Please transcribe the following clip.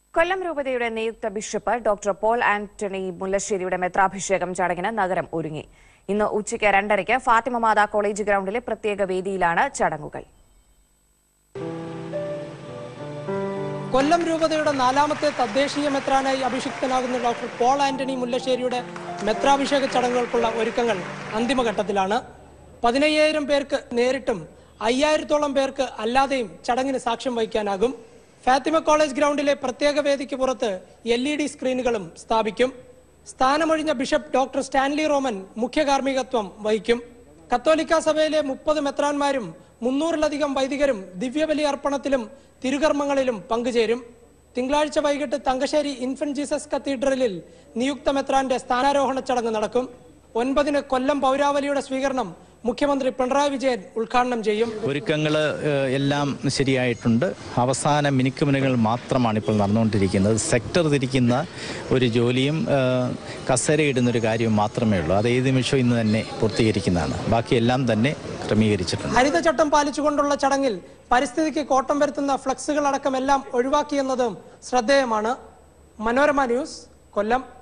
കൊല്ലം രൂപതയുടെ നിയുക്ത bishop doctor Paul Antony മുല്ലശ്ശേരിയുടെ മെത്രാഭിഷേകം ചടങ്ങിന് നഗരം ഒരുങ്ങി ഇന്ന് ഉച്ചയ്ക്ക് രണ്ടരയ്ക്ക് ഫാത്തിമ മാതാ കോളേജ് ഗ്രൗണ്ടിലെ പ്രത്യേക വേദിയിലാണ് ചടങ്ങുകൾ കൊല്ലം രൂപതയുടെ നാലാമത്തെ തദ്ദേശീയ മെത്രാനായി അഭിഷിക്തനാകുന്ന ഡോക്ടർ പോൾ ആന്റണി മുല്ലശ്ശേരിയുടെ മെത്രാഭിഷേക ചടങ്ങുകൾക്കുള്ള ഒരുക്കങ്ങൾ അന്തിമഘട്ടത്തിലാണ് പതിനയ്യായിരം പേർക്ക് നേരിട്ടും അയ്യായിരത്തോളം പേർക്ക് അല്ലാതെയും ചടങ്ങിന് സാക്ഷ്യം വഹിക്കാനാകും ഫാത്തിമ കോളേജ് ഗ്രൗണ്ടിലെ പ്രത്യേക വേദിക്ക് പുറത്ത് എൽ ഇ ഡി സ്ക്രീനുകളും സ്ഥാപിക്കും സ്ഥാനമൊഴിഞ്ഞ ബിഷപ്പ് ഡോക്ടർ സ്റ്റാൻലി റോമൻ മുഖ്യ കാർമ്മികത്വം വഹിക്കും കത്തോലിക്ക സഭയിലെ മുപ്പത് മെത്രാന്മാരും മുന്നൂറിലധികം വൈദികരും ദിവ്യബലി അർപ്പണത്തിലും തിരുകർമ്മങ്ങളിലും പങ്കുചേരും തിങ്കളാഴ്ച വൈകിട്ട് തങ്കശ്ശേരി ഇൻഫന്റ് ജീസസ് കത്തീഡ്രലിൽ നിയുക്ത മെത്രാന്റെ സ്ഥാനാരോഹണ ചടങ്ങ് നടക്കും ഒൻപതിന് കൊല്ലം പൗരാവലിയുടെ സ്വീകരണം മുഖ്യമന്ത്രി പിണറായി വിജയൻ ഉദ്ഘാടനം ചെയ്യും ഒരുക്കങ്ങൾ എല്ലാം ശരിയായിട്ടുണ്ട് അവസാന മിനുക്കുമിനുകൾ മാത്രമാണ് ഇപ്പോൾ നടന്നുകൊണ്ടിരിക്കുന്നത് സെക്ടർ തിരിക്കുന്ന ഒരു ജോലിയും ഏഹ്, കസേരയിടുന്ന ഒരു കാര്യവും മാത്രമേ ഉള്ളൂ അത് ഏത് നിമിഷവും ഇന്ന് തന്നെ പൂർത്തീകരിക്കുന്നതാണ് ബാക്കിയെല്ലാം തന്നെ ക്രമീകരിച്ചിട്ടുണ്ട് ഹരിതചട്ടം പാലിച്ചുകൊണ്ടുള്ള ചടങ്ങിൽ പരിസ്ഥിതിക്ക് കോട്ടം വരുത്തുന്ന ഫ്ലക്സുകൾ അടക്കം എല്ലാം ഒഴിവാക്കിയെന്നതും ശ്രദ്ധേയമാണ് മനോരമ ന്യൂസ് കൊല്ലം